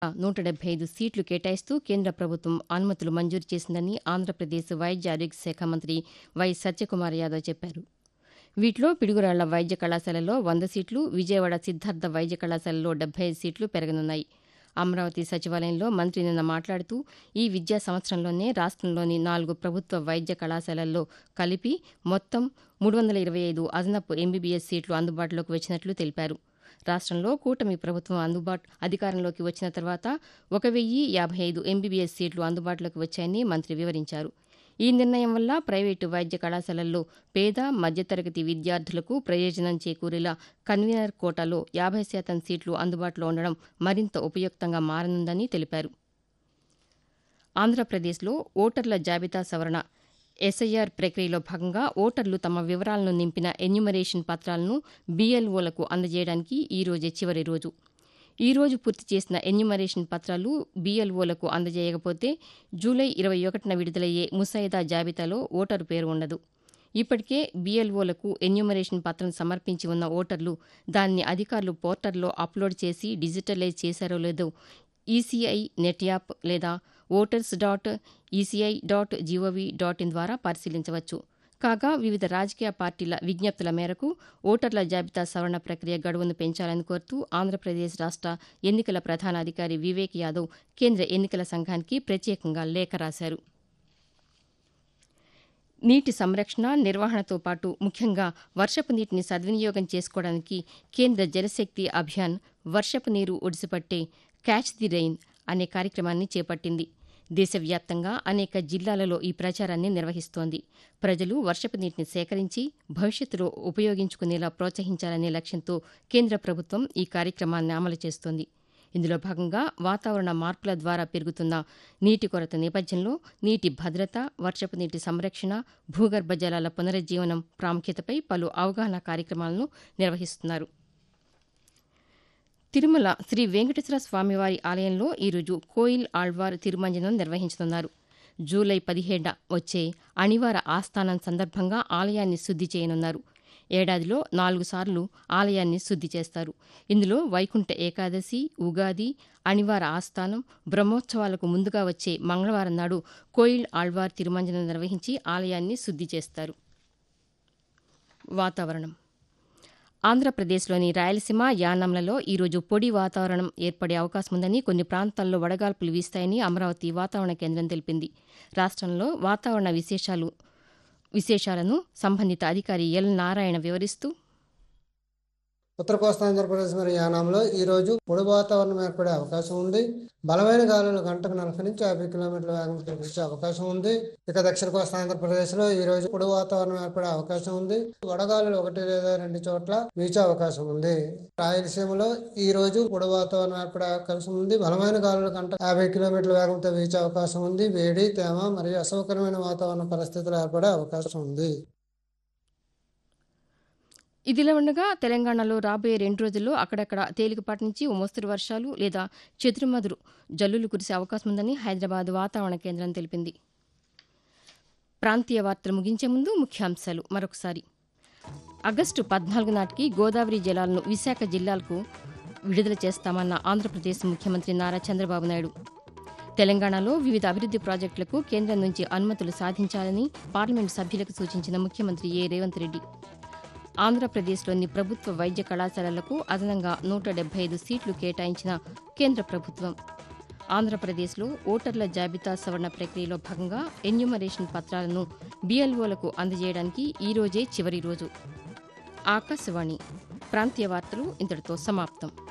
నూట డెబ్బై ఐదు సీట్లు కేటాయిస్తూ కేంద్ర ప్రభుత్వం అనుమతులు మంజూరు చేసిందని ఆంధ్రప్రదేశ్ వైద్య ఆరోగ్య శాఖ మంత్రి వై సత్యకుమార్ యాదవ్ చెప్పారు వీటిలో పిడుగురాళ్ల వైద్య కళాశాలలో వంద సీట్లు విజయవాడ సిద్ధార్థ వైద్య కళాశాలలో డెబ్బై ఐదు సీట్లు పెరగనున్నాయి అమరావతి సచివాలయంలో మంత్రి నిన్న మాట్లాడుతూ ఈ విద్యా సంవత్సరంలోనే రాష్ట్రంలోని నాలుగు ప్రభుత్వ వైద్య కళాశాలల్లో కలిపి మొత్తం మూడు వందల ఇరవై ఐదు అదనపు ఎంబీబీఎస్ సీట్లు అందుబాటులోకి వచ్చినట్లు తెలిపారు రాష్ట్రంలో కూటమి ప్రభుత్వం అందుబాటు అధికారంలోకి వచ్చిన తర్వాత ఒక వెయ్యి యాభై ఐదు ఎంబీబీఎస్ సీట్లు అందుబాటులోకి వచ్చాయని మంత్రి వివరించారు ఈ నిర్ణయం వల్ల ప్రైవేటు వైద్య కళాశాలల్లో పేద మధ్యతరగతి విద్యార్థులకు ప్రయోజనం చేకూరేలా కన్వీనర్ కోటాలో యాభై శాతం సీట్లు అందుబాటులో ఉండడం మరింత ఉపయుక్తంగా మారనుందని తెలిపారు ఆంధ్రప్రదేశ్లో ఓటర్ల జాబితా సవరణ ఎస్ఐఆర్ ప్రక్రియలో భాగంగా ఓటర్లు తమ వివరాలను నింపిన ఎన్యుమరేషన్ పత్రాలను బీఎల్ఓలకు అందజేయడానికి ఈ రోజే చివరి రోజు ఈ రోజు పూర్తి చేసిన ఎన్యుమరేషన్ పత్రాలు బీఎల్ఓలకు అందజేయకపోతే జూలై ఇరవై ఒకటిన విడుదలయ్యే ముసాయిదా జాబితాలో ఓటరు పేరు ఉండదు ఇప్పటికే బీఎల్ఓలకు ఎన్యుమరేషన్ పత్రం సమర్పించి ఉన్న ఓటర్లు దాన్ని అధికారులు పోర్టల్లో అప్లోడ్ చేసి డిజిటలైజ్ చేశారో లేదో ఈసీఐ నెట్ యాప్ లేదా voters dot ECI dot gov dot in ద్వారా పరిశీలించవచ్చు కాగా వివిధ రాజకీయ పార్టీల విజ్ఞప్తుల మేరకు ఓటర్ల జాబితా సవరణ ప్రక్రియ గడువును పెంచాలని కోరుతూ ఆంధ్రప్రదేశ్ రాష్ట ఎన్నికల ప్రధానాధికారి వివేక్ యాదవ్ కేంద్ర ఎన్నికల సంఘానికి ప్రత్యేకంగా లేఖ రాశారు నీటి సంరక్షణ నిర్వహణతో పాటు ముఖ్యంగా వర్షపు నీటిని సద్వినియోగం చేసుకోవడానికి కేంద్ర జలశక్తి అభియాన్ వర్షపు నీరు ఒడిసిపట్టే క్యాచ్ ది రెయిన్ అనే కార్యక్రమాన్ని చేపట్టింది దేశవ్యాప్తంగా అనేక జిల్లాలలో ఈ ప్రచారాన్ని నిర్వహిస్తోంది ప్రజలు వర్షపు నీటిని సేకరించి భవిష్యత్తులో ఉపయోగించుకునేలా ప్రోత్సహించాలనే లక్ష్యంతో కేంద్ర ప్రభుత్వం ఈ కార్యక్రమాన్ని అమలు చేస్తోంది ఇందులో భాగంగా వాతావరణ మార్పుల ద్వారా పెరుగుతున్న నీటి కొరత నేపథ్యంలో నీటి భద్రత వర్షపు నీటి సంరక్షణ భూగర్భ జలాల పునరుజ్జీవనం ప్రాముఖ్యతపై పలు అవగాహన కార్యక్రమాలను నిర్వహిస్తున్నారు తిరుమల శ్రీ వెంకటేశ్వర స్వామివారి ఆలయంలో ఈరోజు కోయిల్ ఆళ్వార్ తిరుమంజనం నిర్వహించనున్నారు జూలై పదిహేడ వచ్చే అణివార ఆస్థానం సందర్భంగా ఆలయాన్ని శుద్ది చేయనున్నారు ఏడాదిలో నాలుగు సార్లు ఆలయాన్ని శుద్ది చేస్తారు ఇందులో వైకుంఠ ఏకాదశి ఉగాది అణివార ఆస్థానం బ్రహ్మోత్సవాలకు ముందుగా వచ్చే మంగళవారం నాడు కోయిల్ ఆళ్వార్ తిరుమంజనం నిర్వహించి ఆలయాన్ని శుద్ది చేస్తారు వాతావరణం ఆంధ్రప్రదేశ్లోని రాయలసీమ యానాంలలో ఈరోజు పొడి వాతావరణం ఏర్పడే అవకాశం ఉందని కొన్ని ప్రాంతాల్లో వడగాల్పులు వీస్తాయని అమరావతి వాతావరణ కేంద్రం తెలిపింది రాష్ట్రంలో వాతావరణ విశేషాలు విశేషాలను సంబంధిత అధికారి ఎల్ నారాయణ వివరిస్తూ ఉత్తర కోస్తా ఆంధ్రప్రదేశ్ మరియు యానాంలో ఈ రోజు పొడి వాతావరణం ఏర్పడే అవకాశం ఉంది బలమైన గాలులు గంటకు నలభై నుంచి యాభై కిలోమీటర్ల వేగంతో వీచే అవకాశం ఉంది ఇక దక్షిణ కోస్తా ఆంధ్రప్రదేశ్ లో ఈ రోజు పొడి వాతావరణం ఏర్పడే అవకాశం ఉంది వడగాలులు ఒకటి లేదా రెండు చోట్ల వీచే అవకాశం ఉంది రాయలసీమలో ఈ రోజు పొడి వాతావరణం ఏర్పడే అవకాశం ఉంది బలమైన గాలులు గంట యాభై కిలోమీటర్ల వేగంతో వీచే అవకాశం ఉంది వేడి తేమ మరియు అసౌకర్యమైన వాతావరణ పరిస్థితులు ఏర్పడే అవకాశం ఉంది ఇదిలా ఉండగా తెలంగాణలో రాబోయే రెండు రోజుల్లో అక్కడక్కడ తేలికపాటి నుంచి ఓ మోస్తరు వర్షాలు లేదా చెదురుమదురు జల్లులు కురిసే అవకాశం ఉందని హైదరాబాద్ వాతావరణ కేంద్రం తెలిపింది ప్రాంతీయ వార్తలు ముగించే ముందు ముఖ్యాంశాలు మరొకసారి ఆగస్టు పద్నాలుగు నాటికి గోదావరి జలాలను విశాఖ జిల్లాలకు విడుదల చేస్తామన్న ఆంధ్రప్రదేశ్ ముఖ్యమంత్రి నారా చంద్రబాబు నాయుడు తెలంగాణలో వివిధ అభివృద్ది ప్రాజెక్టులకు కేంద్రం నుంచి అనుమతులు సాధించాలని పార్లమెంటు సభ్యులకు సూచించిన ముఖ్యమంత్రి ఏ రేవంత్ రెడ్డి ఆంధ్రప్రదేశ్లోని ప్రభుత్వ వైద్య కళాశాలలకు అదనంగా నూట డెబ్బై ఐదు సీట్లు కేటాయించిన కేంద్ర ప్రభుత్వం ఆంధ్రప్రదేశ్లో ఓటర్ల జాబితా సవరణ ప్రక్రియలో భాగంగా ఎన్యుమరేషన్ పత్రాలను బీఎల్ఓలకు అందజేయడానికి ఈ రోజే చివరి రోజు ఆకాశవాణి ప్రాంతీయ వార్తలు ఇంతటితో సమాప్తం